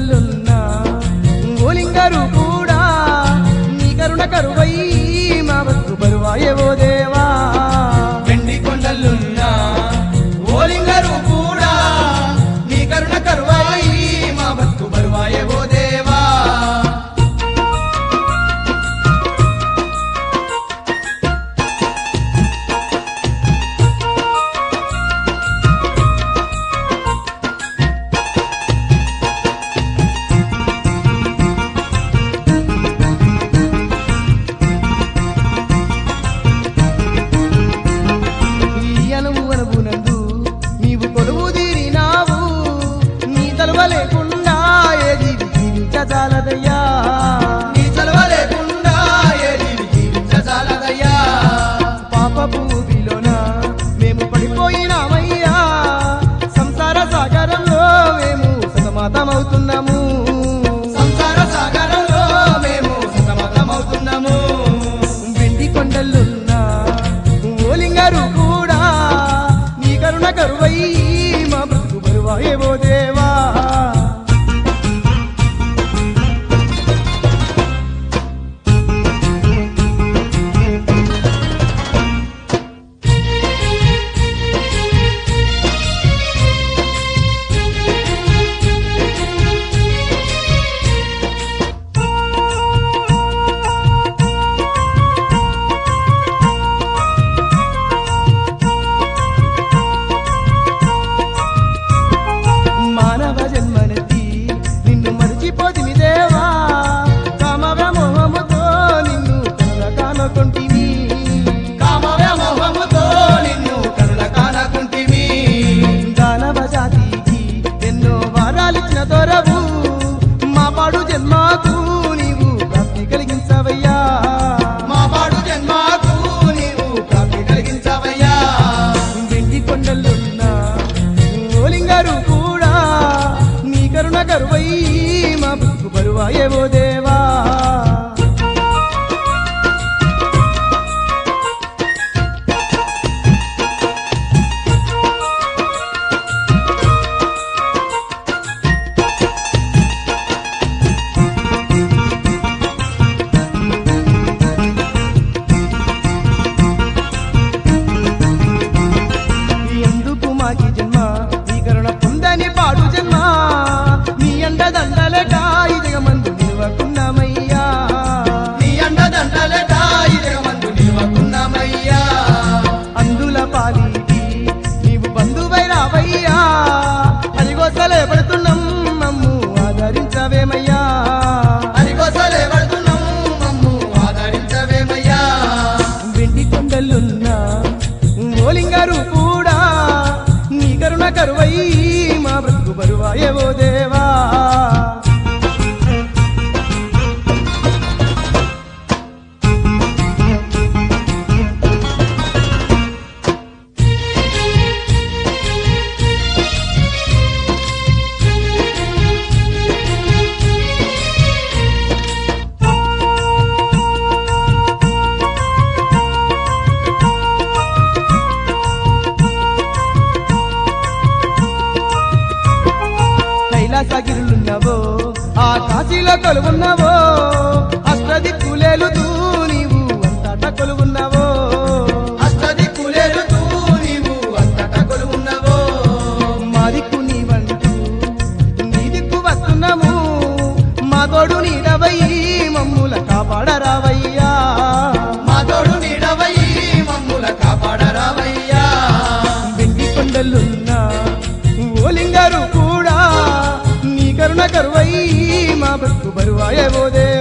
కొండలున్నా ఓలింగారు కూడా నీ కరుణ కరువై మా బతుకు బరువాయవో దేవా వెండి కొండలున్నా ఓలింగరు కూడా నీ కరుణ కరువాయి మా బతుకు బరువాయే ఓ దేవా ఈ అనువు అనువునందు నీవు కొలువు తీరినావు నీ తలువ లేకుండా ఏది జీవించజాలదయ్యా నీ చలవ లేకుండా ఏది జీవించజాలదయ్యా పాప భూమిలోన మేము పడిపోయినామయ్యా సంసార సాగరంలో మేము సతమతమవుతున్నాము సంసార సాగరంలో మేము సతమతమవుతున్నాము వెండి కొండలున్నా ఓలింగారు కూడా నీ కరుణ కరువై మా బ్రతుకు బరువాయేవో దేవా మానవ జన్మనెత్తి నిన్ను మరిచిపోతిమి దేవా కామవ మోహముతో నిన్ను కనులకానకుంటిమి కామ వ్యామోహముతో నిన్ను కరుణ కానకుంటివి దానవ జాతికి ఎన్నో వారాలిచ్చిన దొరవు మా పాడు జన్మకు నీవు ప్రాప్తి కలిగించవయ్యా మా పాడు జన్మకు నీవు ప్రాప్తి కలిగించవయ్యా వెండి కొండలున్నా ఓలింగారు కూడా నీ కరుణ కరువై మా బతుకు బరువాయేవో దేవా ఎందుకు మాకి జన్మ నీ కరుణ పొందని పాడు జన్మ నీ అండ దండలట ఇదిగమందు నిలవకున్నామయ్యా నీ అండదండలట ఇదగమందు నిలవకున్నామయ్యా అందుల పాలిటి నీవు బంధువై రావయ్యా అదిగోసలే పడుతున్నాం మమ్ము ఆదరించవేమయ్యా అరిగోసలే పడుతున్నాం మమ్ము ఆదరించవేమయ్యా వెండి కొండలున్నా ఓలింగారు కూడా నీ కరుణ కరువై మా బ్రతుకు బరువాయేవో దేవా కైలాసగిరులున్నావో ఆ కాశీలో కొలువున్నావో అష్టదిక్కులేలుతూ నీవు అంతటా కొలువున్నావో అష్టది కులేరుతూ నీవు అంతటా కొలువున్నవో మా దిక్కు నీవంటూ నీ దిక్కు వస్తున్నాము మా తోడు నీడవయ్యి మమ్ముల కాపాడరావయ్యా మా తోడు నీడవయ్యి మమ్ముల కాపాడరావయ్యా వెండి కొండలున్నా ఓలింగారు కూడా నీ కరుణ కరువై మా బతుకు బరువాయేవో దేవా